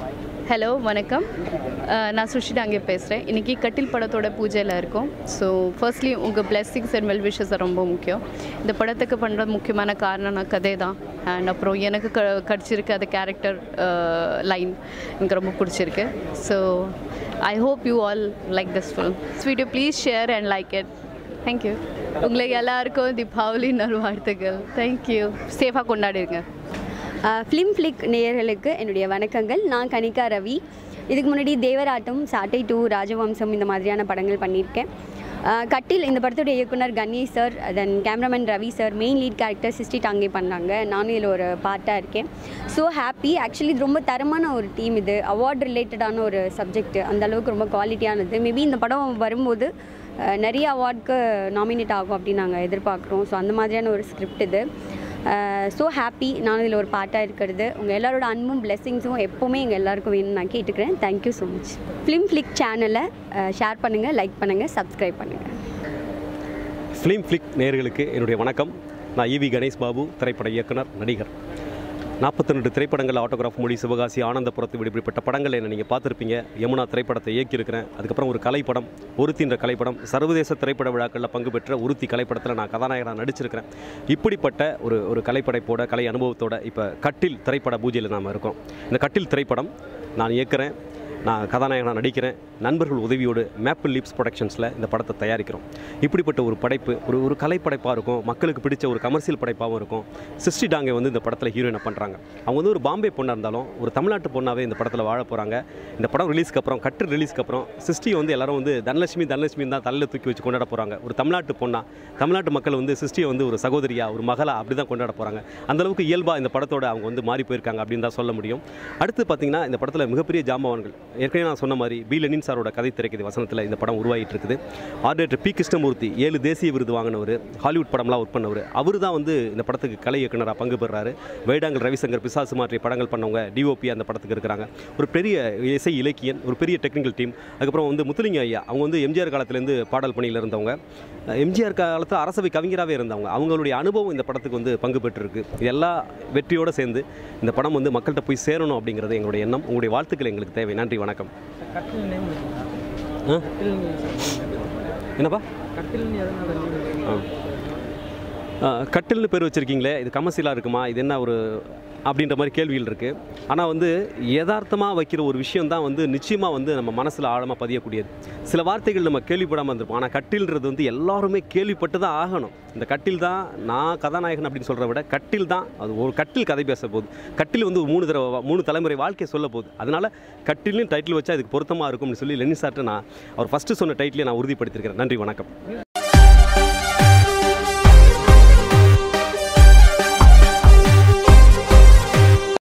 Hello வணக்கம் அஹ், நான் சுஷிதா அங்கே பேசுகிறேன் இன்றைக்கி கட்டில் படத்தோட பூஜையில் இருக்கோம் ஸோ ஃபர்ஸ்ட்லி உங்கள் பிளெஸ்ஸிங்ஸ் அண்ட் வெல் விஷஸ் ரொம்ப முக்கியம் இந்த படத்துக்கு பண்ணுற முக்கியமான காரணம் நான் கதை தான் அண்ட் அப்புறம் எனக்கு க கிடச்சிருக்கு அது கேரக்டர் லைன் எனக்கு ரொம்ப பிடிச்சிருக்கு so I hope you all like this film sweet you please share and like it thank you உங்களுக்கு எல்லாருக்கும் தீபாவளி நல்வாழ்த்துக்கள் தேங்க்யூ சேஃபாக கொண்டாடிருங்க ஃபிலிம் ஃப்ளிக் நேயர்களுக்கு என்னுடைய வணக்கங்கள் நான் கனிகா ரவி இதுக்கு முன்னாடி தேவராட்டம் சாட்டை டூ ராஜவம்சம் இந்த மாதிரியான படங்கள் பண்ணியிருக்கேன் ஆஹ் கட்டில் இந்த படத்துடைய இயக்குனர் Ganesh sir then cameraman Ravi sir main lead character Srishti Dange பண்ணாங்க நானும் இதில் ஒரு பார்ட்டாக இருக்கேன் ஸோ ஹாப்பி ஆக்சுவலி இது ரொம்ப தரமான ஒரு டீம் இது அவார்ட் ரிலேட்டடான ஒரு சப்ஜெக்ட் அந்த அளவுக்கு ரொம்ப குவாலிட்டியானது மேபி இந்த படம் வரும்போது ஆஹ் நிறைய அவார்ட்க்கு நாமினேட் ஆகும் அப்படின்னு நாங்கள் எதிர்பார்க்குறோம் ஸோ அந்த மாதிரியான ஒரு ஸ்கிரிப்ட் இது ஸோ ஹாப்பி நான் இதில் ஒரு பார்ட்டாக இருக்கிறது உங்கள் எல்லாரோட அன்பும் பிளெஸிங்ஸும் எப்போவுமே எங்கள் எல்லாருக்கும் வேணும்னு நான் கேட்டுக்கிறேன் thank you so much film flick சேனலை ஷேர் பண்ணுங்கள் லைக் பண்ணுங்கள் சப்ஸ்கிரைப் பண்ணுங்கள் ஃபிலிம் ஃப்ளிக் நேயர்களுக்கு என்னுடைய வணக்கம் நான் ஈவி கணேஷ் பாபு திரைப்பட இயக்குனர் நடிகர் நாற்பத்தி ரெண்டு திரைப்படங்கள் ஆட்டோகிராஃப் மொழி சிவகாசி ஆனந்தபுரத்து இப்படிப்பட்ட படங்களை என்ன நீங்கள் பார்த்துருப்பீங்க யமுனா திரைப்படத்தை இயக்கியிருக்கிறேன் அதுக்கப்புறம் ஒரு கலைப்படம் ஒருத்தின்ற கலைப்படம் சர்வதேச திரைப்பட விழாக்களில் பங்கு பெற்ற ஒருத்தி கலைப்படத்தில் நான் கதாநாயகனாக நடிச்சிருக்கிறேன் இப்படிப்பட்ட ஒரு ஒரு கலைப்படைப்போட கலை அனுபவத்தோட இப்போ கட்டில் திரைப்பட பூஜையில் நாம் இருக்கோம் இந்த கட்டில் திரைப்படம் நான் இயக்குறேன் நான் கதாநாயகனாக நடிக்கிறேன் நண்பர்கள் உதவியோடு மேப்பிள் லிப்ஸ் ப்ரொடக்ஷன்ஸில் இந்த படத்தை தயாரிக்கிறோம் இப்படிப்பட்ட ஒரு படைப்பு ஒரு ஒரு கலைப்படைப்பாக இருக்கும் மக்களுக்கு பிடிச்ச ஒரு கமர்ஷியல் படைப்பாகவும் இருக்கும் சிஸ்டி டாங்கே வந்து இந்த படத்தில் ஹீரோயினை பண்ணுறாங்க அவங்க வந்து ஒரு பாம்பே பொண்ணாக இருந்தாலும் ஒரு தமிழ்நாட்டு பொண்ணாகவே இந்த படத்தில் வாழ போகிறாங்க இந்த படம் ரிலீஸ்க்கு அப்புறம் கட்டு ரிலீஸ்க்கு அப்புறம் சிஸ்டி வந்து எல்லாரும் வந்து தனலட்சுமி தனலட்சுமி தான் தலையில் தூக்கி வச்சு கொண்டாட போகிறாங்க ஒரு தமிழ்நாட்டு பொண்ணா தமிழ்நாட்டு மக்கள் வந்து சிஸ்டியை வந்து ஒரு சகோதரியா ஒரு மகளா அப்படி தான் கொண்டாட போகிறாங்க அந்தளவுக்கு இயல்பாக இந்த படத்தோட அவங்க வந்து மாறி போயிருக்காங்க அப்படின்னு தான் சொல்ல முடியும் அடுத்து பார்த்தீங்கன்னா இந்த படத்தில் மிகப்பெரிய ஜாம்பவான்கள் ஏற்கனவே நான் சொன்ன மாதிரி பி லெனின் சாரோட கதை திரைக்கதை வசனத்தில் இந்த படம் உருவாகிட்டு இருக்குது ஆர்டேட்டர் பி கிருஷ்ணமூர்த்தி ஏழு தேசிய விருது வாங்கினவர் ஹாலிவுட் படம்லாம் ஒர்க் பண்ணவர் அவர் தான் வந்து இந்த படத்துக்கு கலை இயக்குனராக பங்கு பெறுறாரு வேடாங்கல் ரவிசங்கர் பிசாசு மாற்றிய படங்கள் பண்ணவங்க டிஓபி அந்த படத்துக்கு இருக்கிறாங்க ஒரு பெரிய இசை இலக்கியன் ஒரு பெரிய டெக்னிக்கல் டீம் அதுக்கப்புறம் வந்து முத்துலிங்க ஐயா அவங்க வந்து எம்ஜிஆர் காலத்துலேருந்து பாடல் பணியில் இருந்தவங்க எம்ஜிஆர் காலத்தில் அரசவை கவிஞராகவே இருந்தவங்க அவங்களுடைய அனுபவம் இந்த படத்துக்கு வந்து பங்கு பெற்றிருக்கு இது எல்லா வெற்றியோடு சேர்ந்து இந்த படம் வந்து மக்கள்கிட்ட போய் சேரணும் அப்படிங்கிறது எங்களுடைய எண்ணம் உங்களுடைய வாழ்த்துக்கள் எங்களுக்கு தேவை நன்றி வணக்கம் கட்டில் நேம் ஆ? கட்டில் என்னப்பா கட்டில் எதனால name? ஆ. ஆ, கட்டில்னு பேர் வச்சுருக்கீங்களே இது கமர்சியலாக இருக்குமா இது என்ன ஒரு அப்படின்ற மாதிரி கேள்விகள் இருக்குது ஆனால் வந்து யதார்த்தமாக வைக்கிற ஒரு விஷயம் தான் வந்து நிச்சயமாக வந்து நம்ம மனசில் ஆழமாக பதியக்கூடியது சில வார்த்தைகள் நம்ம கேள்விப்படாமல் இருந்திருப்போம் ஆனால் கட்டில்ன்றது வந்து எல்லாருமே கேள்விப்பட்டு தான் ஆகணும் இந்த கட்டில் தான் நான் கதாநாயகன் அப்படின்னு சொல்கிறத விட கட்டில் தான் அது ஒரு கட்டில் கதை பேச போகுது கட்டில் வந்து ஒரு மூணு தடவை மூணு தலைமுறை வாழ்க்கையை சொல்ல போகுது அதனால் கட்டில்னு டைட்டில் வச்சா அதுக்கு பொருத்தமாக இருக்கும்னு சொல்லி லெனின் சார்ட்டு நான் அவர் ஃபஸ்ட்டு சொன்ன டைட்டிலே நான் உறுதிப்படுத்தியிருக்கிறேன் நன்றி வணக்கம்